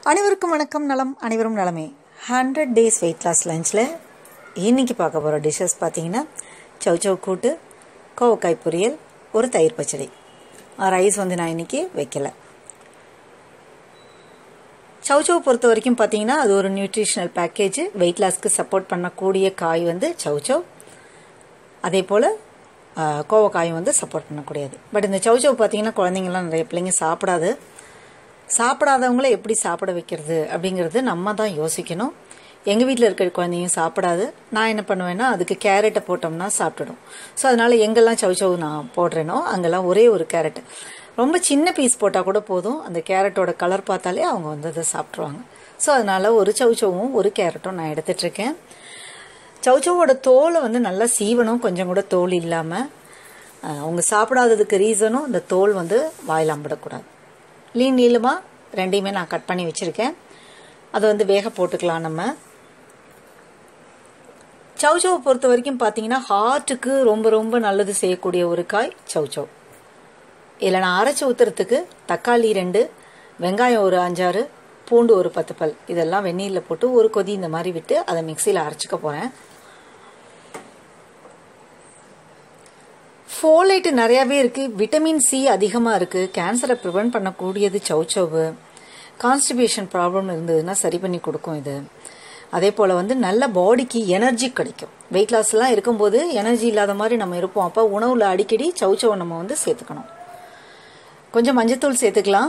அனைவருக்கும் வணக்கம் நலம் அனைவரும் நலமே ஹண்ட்ரட் டேஸ் வெயிட் லாஸ் லஞ்சில் இன்னைக்கு பார்க்க போகிற டிஷ்ஷஸ் பார்த்தீங்கன்னா சௌச்சௌ கூட்டு கோவக்காய் பொரியல் ஒரு தயிர் பச்சடி ரைஸ் வந்து நான் இன்னைக்கு வைக்கல சௌச்சௌ பொறுத்த வரைக்கும் பார்த்தீங்கன்னா அது ஒரு நியூட்ரிஷனல் பேக்கேஜ் வெயிட் லாஸ்க்கு சப்போர்ட் பண்ணக்கூடிய காய் வந்து சௌச்சௌ அதே போல் கோவக்காயும் வந்து சப்போர்ட் பண்ணக்கூடியது பட் இந்த சௌச்சௌ பார்த்தீங்கன்னா குழந்தைங்கலாம் நிறைய பிள்ளைங்க சாப்பிடாது சாப்பிடாதவங்கள எப்படி சாப்பிட வைக்கிறது அப்படிங்கிறது நம்ம தான் யோசிக்கணும் எங்கள் வீட்டில் இருக்கிற குழந்தையும் சாப்பிடாது நான் என்ன பண்ணுவேன்னா அதுக்கு கேரட்டை போட்டோம்னா சாப்பிட்டுடும் ஸோ அதனால் எங்கெல்லாம் சவுச்சவு நான் போடுறேனோ அங்கெல்லாம் ஒரே ஒரு கேரட் ரொம்ப சின்ன பீஸ் போட்டால் கூட போதும் அந்த கேரட்டோட கலர் பார்த்தாலே அவங்க வந்து அதை சாப்பிட்ருவாங்க ஸோ அதனால் ஒரு சவுச்சவும் ஒரு கேரட்டும் நான் எடுத்துட்ருக்கேன் சவுச்சவோட தோலை வந்து நல்லா சீவணும் கொஞ்சம் கூட தோல் இல்லாமல் அவங்க சாப்பிடாததுக்கு ரீசனும் இந்த தோல் வந்து வாயில் அம்பிடக்கூடாது லீன் நீளமாக ரெண்டையுமே நான் கட் பண்ணி வச்சுருக்கேன் அதை வந்து வேக போட்டுக்கலாம் நம்ம சவுச்சவை பொறுத்த வரைக்கும் பார்த்தீங்கன்னா ஹார்ட்டுக்கு ரொம்ப ரொம்ப நல்லது செய்யக்கூடிய ஒரு காய் சவுச்சவ் இதில் நான் அரைச்சி ஊற்றுறதுக்கு தக்காளி ரெண்டு வெங்காயம் ஒரு அஞ்சாறு பூண்டு ஒரு பத்து பல் இதெல்லாம் வெந்நீரில் போட்டு ஒரு கொதி இந்த மாதிரி விட்டு அதை மிக்சியில் அரைச்சிக்க போகிறேன் ஃபோலைட்டு நிறையாவே இருக்குது விட்டமின் சி அதிகமாக இருக்குது கேன்சரை ப்ரிவெண்ட் பண்ணக்கூடியது சவுச்சவு கான்ஸ்டிபேஷன் ப்ராப்ளம் இருந்ததுன்னா சரி பண்ணி கொடுக்கும் இது அதே போல் வந்து நல்ல பாடிக்கு எனர்ஜி கிடைக்கும் வெயிட் லாஸ்லாம் இருக்கும்போது எனர்ஜி இல்லாத மாதிரி நம்ம இருப்போம் அப்போ உணவில் அடிக்கடி சவுச்சவை நம்ம வந்து சேர்த்துக்கணும் கொஞ்சம் மஞ்சத்தூள் சேர்த்துக்கலாம்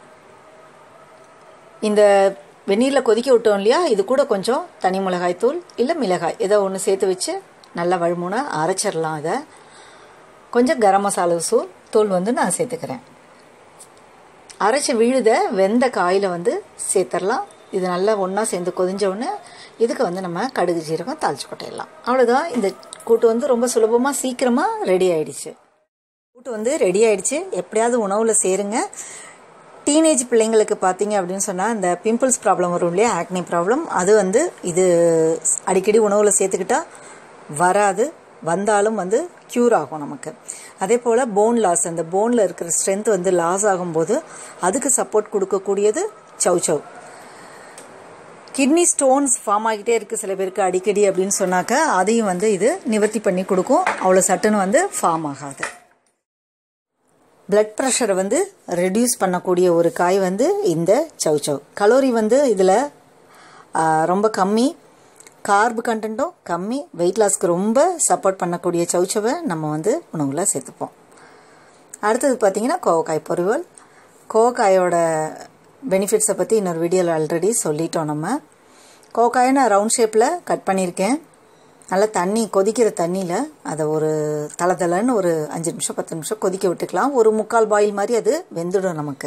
இந்த வெந்நீரில் கொதிக்க விட்டோம் இல்லையா இது கூட கொஞ்சம் தனி மிளகாய் தூள் இல்லை மிளகாய் ஏதோ ஒன்று சேர்த்து வச்சு நல்லா வழுமுனை அரைச்சிடலாம் இதை கொஞ்சம் கரம் மசாலா சூ தூள் வந்து நான் சேர்த்துக்கிறேன் அரைச்சி விழுத வெந்த காயில் வந்து சேர்த்துடலாம் இது நல்லா ஒன்றா சேர்ந்து கொதிஞ்ச உடனே இதுக்கு வந்து நம்ம கடுகு ஜீரகம் தாளிச்சு கொட்டையலாம் அவ்வளோதான் இந்த கூட்டு வந்து ரொம்ப சுலபமாக சீக்கிரமாக ரெடி ஆயிடுச்சு கூட்டு வந்து ரெடி ஆயிடுச்சு எப்படியாவது உணவில் சேருங்க டீனேஜ் பிள்ளைங்களுக்கு பார்த்தீங்க அப்படின்னு சொன்னால் இந்த பிம்பிள்ஸ் ப்ராப்ளம் வரும் இல்லையா ஆக்னி ப்ராப்ளம் அது வந்து இது அடிக்கடி உணவில் சேர்த்துக்கிட்டா வராது வந்தாலும் வந்து க்யூர் ஆகும் நமக்கு அதே போல் போன் லாஸ் அந்த போனில் இருக்கிற ஸ்ட்ரென்த் வந்து லாஸ் ஆகும்போது அதுக்கு சப்போர்ட் கொடுக்கக்கூடியது சவ் சவ் கிட்னி ஸ்டோன்ஸ் ஃபார்ம் ஆகிட்டே இருக்குது சில பேருக்கு அடிக்கடி அப்படின்னு சொன்னாக்க அதையும் வந்து இது நிவர்த்தி பண்ணி கொடுக்கும் அவ்வளோ சட்டுன்னு வந்து ஃபார்ம் ஆகாது பிளட் ப்ரெஷரை வந்து ரெடியூஸ் பண்ணக்கூடிய ஒரு காய் வந்து இந்த சவ் சவ் கலோரி வந்து இதில் ரொம்ப கம்மி கார்பு கண்டென்ட்டும் கம்மி வெயிட் லாஸ்க்கு ரொம்ப சப்போர்ட் பண்ணக்கூடிய சவுச்சவை நம்ம வந்து உணவில் சேர்த்துப்போம் அடுத்தது பார்த்திங்கன்னா கோவக்காய் பொரியல் கோவக்காயோட பெனிஃபிட்ஸை பற்றி இன்னொரு வீடியோவில் ஆல்ரெடி சொல்லிட்டோம் நம்ம கோவக்காயை நான் ரவுண்ட் ஷேப்பில் கட் பண்ணியிருக்கேன் நல்லா தண்ணி கொதிக்கிற தண்ணியில் அதை ஒரு தலை தலைன்னு ஒரு அஞ்சு நிமிஷம் பத்து நிமிஷம் கொதிக்க விட்டுக்கலாம் ஒரு முக்கால் பாயில் மாதிரி அது வெந்துடும் நமக்கு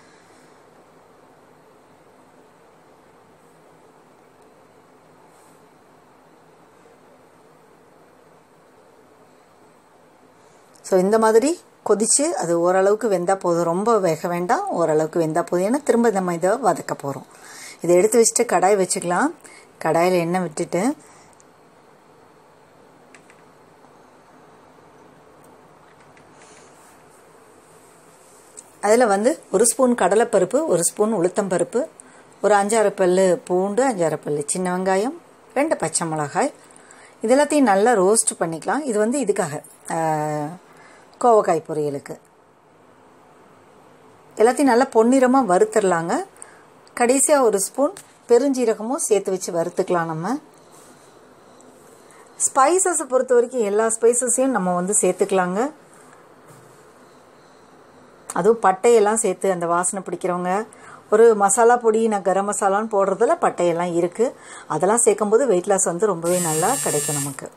ஸோ இந்த மாதிரி கொதித்து அது ஓரளவுக்கு வெந்தால் போதும் ரொம்ப வேக வேண்டாம் ஓரளவுக்கு வெந்தால் போதும் ஏன்னா திரும்ப நம்ம இதை வதக்க போகிறோம் இதை எடுத்து வச்சுட்டு கடாய் வச்சுக்கலாம் கடாயில் எண்ணெய் விட்டுட்டு அதில் வந்து ஒரு ஸ்பூன் கடலைப்பருப்பு ஒரு ஸ்பூன் உளுத்தம்பருப்பு ஒரு அஞ்சாறு பல் பூண்டு அஞ்சாறு பல் சின்ன வெங்காயம் ரெண்டு பச்சை மிளகாய் இது எல்லாத்தையும் நல்லா ரோஸ்ட் பண்ணிக்கலாம் இது வந்து இதுக்காக கோவக்காய் பொரியலுக்கு எல்லாத்தையும் நல்லா பொன்னிறமாக வறுத்துடலாங்க கடைசியாக ஒரு ஸ்பூன் பெருஞ்சீரகமும் சேர்த்து வச்சு வறுத்துக்கலாம் நம்ம ஸ்பைசஸை பொறுத்த வரைக்கும் எல்லா ஸ்பைசஸையும் நம்ம வந்து சேர்த்துக்கலாங்க அதுவும் பட்டையெல்லாம் சேர்த்து அந்த வாசனை பிடிக்கிறவங்க ஒரு மசாலா பொடி நான் கரம் மசாலான்னு போடுறதுல பட்டையெல்லாம் இருக்குது அதெல்லாம் சேர்க்கும்போது வெயிட் லாஸ் வந்து ரொம்பவே நல்லா கிடைக்கும் நமக்கு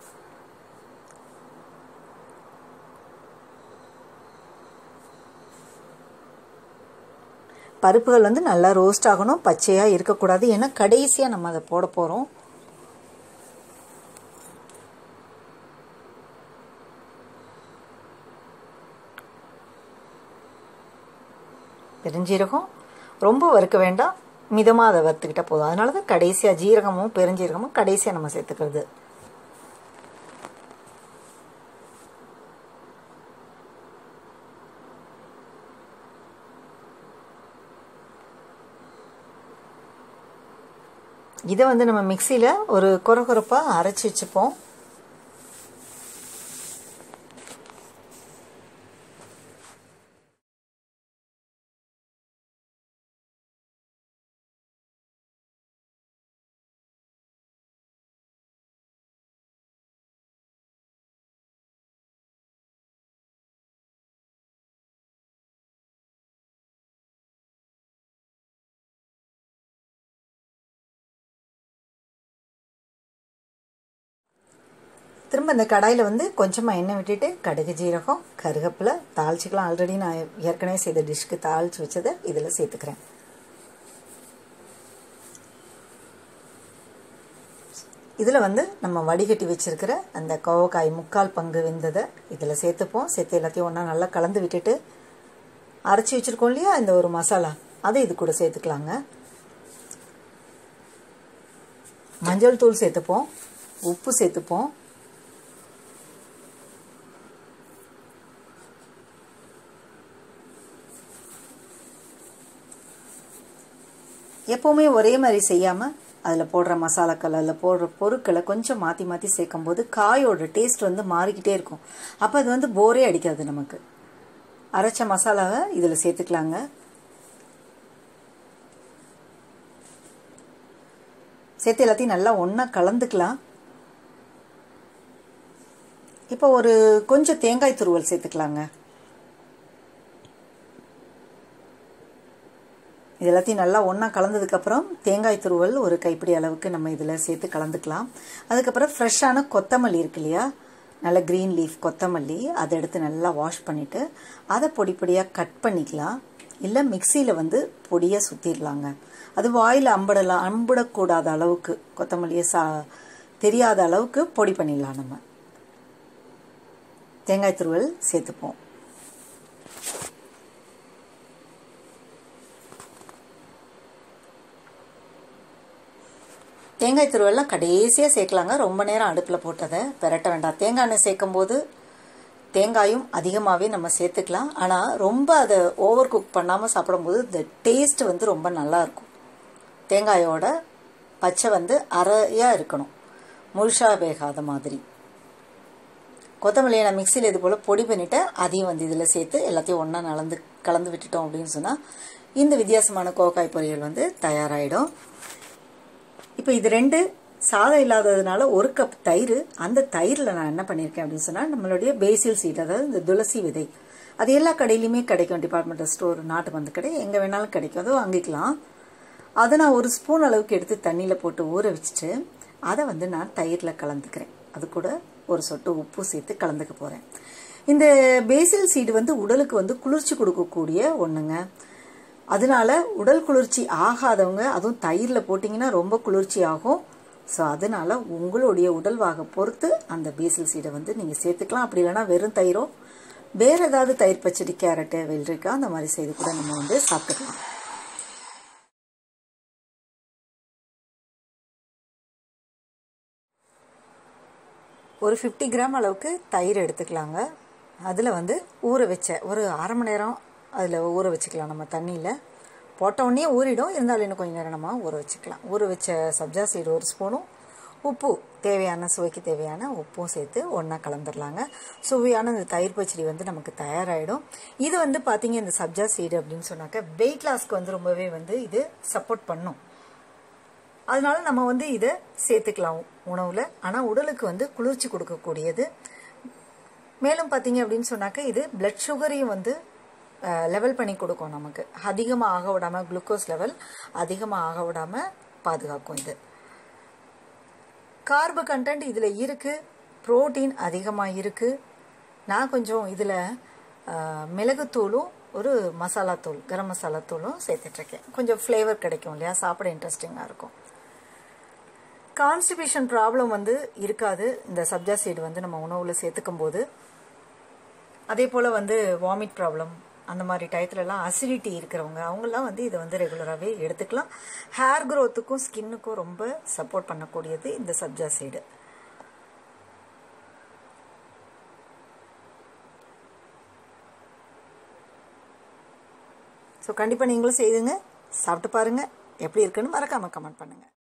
பருப்புகள் வந்து நல்லா ரோஸ்ட் ஆகணும் பச்சையாக இருக்கக்கூடாது ஏன்னா கடைசியாக நம்ம அதை போட போகிறோம் பெருஞ்சீரகம் ரொம்ப வறுக்க வேண்டாம் மிதமாக அதை வறுத்துக்கிட்டால் போதும் அதனால தான் கடைசியாக ஜீரகமும் பெருஞ்சீரகமும் கடைசியாக நம்ம சேர்த்துக்கிறது இதை வந்து நம்ம மிக்சியில் ஒரு குறை குறைப்பாக அரைச்சி வச்சுப்போம் திரும்ப இந்த கடாயில் வந்து கொஞ்சமாக எண்ணெய் விட்டுட்டு கடுகு ஜீரகம் கருகப்பில் தாளிச்சிக்கலாம் ஆல்ரெடி நான் ஏற்கனவே செய்த டிஷ்க்கு தாளித்து வச்சதை இதில் சேர்த்துக்கிறேன் இதில் வந்து நம்ம வடிகட்டி வச்சுருக்கிற அந்த கோவக்காய் முக்கால் பங்கு வெந்ததை இதில் சேர்த்துப்போம் சேர்த்து எல்லாத்தையும் ஒன்றா நல்லா கலந்து விட்டுட்டு அரைச்சி வச்சுருக்கோம் இல்லையா இந்த ஒரு மசாலா அதை இது கூட சேர்த்துக்கலாங்க மஞ்சள் தூள் சேர்த்துப்போம் உப்பு சேர்த்துப்போம் எப்போவுமே ஒரே மாதிரி செய்யாமல் அதில் போடுற மசாலாக்கள் அதில் போடுற பொருட்களை கொஞ்சம் மாற்றி மாற்றி சேர்க்கும்போது காயோட டேஸ்ட் வந்து மாறிக்கிட்டே இருக்கும் அப்போ அது வந்து போரே அடிக்காது நமக்கு அரைச்ச மசாலாவை இதில் சேர்த்துக்கலாங்க சேர்த்து எல்லாத்தையும் நல்லா ஒன்றா கலந்துக்கலாம் இப்போ ஒரு கொஞ்சம் தேங்காய் துருவல் சேர்த்துக்கலாங்க இது எல்லாத்தையும் நல்லா ஒன்றா கலந்ததுக்கப்புறம் தேங்காய் துருவல் ஒரு கைப்பிடி அளவுக்கு நம்ம இதில் சேர்த்து கலந்துக்கலாம் அதுக்கப்புறம் ஃப்ரெஷ்ஷான கொத்தமல்லி இருக்கு இல்லையா நல்ல க்ரீன் லீஃப் கொத்தமல்லி அதை எடுத்து நல்லா வாஷ் பண்ணிவிட்டு அதை பொடி பொடியாக கட் பண்ணிக்கலாம் இல்லை மிக்சியில் வந்து பொடியாக சுற்றிடலாங்க அது வாயில் அம்பிடலாம் அம்பிடக்கூடாத அளவுக்கு கொத்தமல்லியை சா தெரியாத அளவுக்கு பொடி பண்ணிடலாம் நம்ம தேங்காய் துருவல் சேர்த்துப்போம் தேங்காய் துருவெல்லாம் கடைசியாக சேர்க்கலாங்க ரொம்ப நேரம் அடுப்பில் போட்டதை பெரட்ட வேண்டாம் தேங்காய் எண்ணெய் சேர்க்கும் போது தேங்காயும் அதிகமாகவே நம்ம சேர்த்துக்கலாம் ஆனால் ரொம்ப அதை ஓவர் குக் பண்ணாமல் சாப்பிடும்போது இந்த டேஸ்ட் வந்து ரொம்ப நல்லாயிருக்கும் தேங்காயோட பச்சை வந்து அரையாக இருக்கணும் முழுசாக வேகாத மாதிரி கொத்தமல்லியை நான் மிக்சியில் இது போல் பொடி பண்ணிவிட்டு அதையும் வந்து இதில் சேர்த்து எல்லாத்தையும் ஒன்றா நலந்து கலந்து விட்டுட்டோம் அப்படின்னு சொன்னால் இந்த வித்தியாசமான கோக்காய் பொரியல் வந்து தயாராகிடும் இப்போ இது ரெண்டு சாதம் இல்லாததுனால ஒரு கப் தயிர் அந்த தயிரில் நான் என்ன பண்ணியிருக்கேன் அப்படின்னு சொன்னால் நம்மளுடைய பேசில் சீட் அதாவது இந்த துளசி விதை அது எல்லா கடையிலையுமே கிடைக்கும் டிபார்ட்மெண்டல் ஸ்டோர் நாட்டு மருந்து கடை எங்கே வேணாலும் கிடைக்கும் அதுவும் வாங்கிக்கலாம் அதை நான் ஒரு ஸ்பூன் அளவுக்கு எடுத்து தண்ணியில் போட்டு ஊற வச்சுட்டு அதை வந்து நான் தயிரில் கலந்துக்கிறேன் அது கூட ஒரு சொட்டு உப்பு சேர்த்து கலந்துக்க போகிறேன் இந்த பேசில் சீடு வந்து உடலுக்கு வந்து குளிர்ச்சி கொடுக்கக்கூடிய ஒன்றுங்க அதனால உடல் குளிர்ச்சி ஆகாதவங்க அதுவும் தயிரில் போட்டிங்கன்னா ரொம்ப குளிர்ச்சி ஆகும் ஸோ அதனால உங்களுடைய உடல்வாக பொறுத்து அந்த பேசில் சீடை வந்து நீங்கள் சேர்த்துக்கலாம் அப்படி இல்லைன்னா வெறும் தயிரோ வேறு ஏதாவது தயிர் பச்சடி கேரட்டு வெள்ளரிக்காய் அந்த மாதிரி செய்து கூட நம்ம வந்து சாப்பிட்டுக்கலாம் ஒரு ஃபிஃப்டி கிராம் அளவுக்கு தயிர் எடுத்துக்கலாங்க அதில் வந்து ஊற வச்ச ஒரு அரை மணி நேரம் அதில் ஊற வச்சுக்கலாம் நம்ம தண்ணியில் போட்ட உடனே ஊறிடும் இருந்தாலும் இன்னும் கொஞ்சம் நேரம் நம்ம ஊற வச்சுக்கலாம் ஊற வச்ச சப்ஜா சீடு ஒரு ஸ்பூனும் உப்பு தேவையான சுவைக்கு தேவையான உப்பும் சேர்த்து ஒன்றா கலந்துடலாங்க சுவையான இந்த தயிர் பச்சடி வந்து நமக்கு தயாராகிடும் இது வந்து பார்த்தீங்க இந்த சப்ஜா சீடு அப்படின்னு சொன்னாக்க வெயிட் லாஸ்க்கு வந்து ரொம்பவே வந்து இது சப்போர்ட் பண்ணும் அதனால நம்ம வந்து இதை சேர்த்துக்கலாம் உணவில் ஆனால் உடலுக்கு வந்து குளிர்ச்சி கொடுக்கக்கூடியது மேலும் பார்த்தீங்க அப்படின்னு சொன்னாக்க இது பிளட் சுகரையும் வந்து லெவல் பண்ணி கொடுக்கும் நமக்கு அதிகமாக ஆக விடாமல் குளுக்கோஸ் லெவல் அதிகமாக ஆக விடாமல் பாதுகாக்கும் இது கார்பு கண்டென்ட் இதில் இருக்குது ப்ரோட்டீன் அதிகமாக இருக்குது நான் கொஞ்சம் இதில் மிளகுத்தூளும் ஒரு மசாலா தூள் கரம் மசாலா தூளும் சேர்த்துட்ருக்கேன் கொஞ்சம் ஃப்ளேவர் கிடைக்கும் இல்லையா சாப்பிட இன்ட்ரெஸ்டிங்காக இருக்கும் கான்ஸ்டிபேஷன் ப்ராப்ளம் வந்து இருக்காது இந்த சப்ஜா சீடு வந்து நம்ம உணவில் சேர்த்துக்கும் போது அதே போல் வந்து வாமிட் ப்ராப்ளம் அந்த மாதிரி டயத்துலலாம் அசிடிட்டி இருக்கிறவங்க அவங்கெல்லாம் வந்து இதை வந்து ரெகுலராகவே எடுத்துக்கலாம் ஹேர் க்ரோத்துக்கும் ஸ்கின்னுக்கும் ரொம்ப சப்போர்ட் பண்ணக்கூடியது இந்த சப்ஜா சீடு ஸோ கண்டிப்பாக நீங்களும் செய்துங்க சாப்பிட்டு பாருங்கள் எப்படி இருக்குன்னு மறக்காமல் கமெண்ட் பண்ணுங்கள்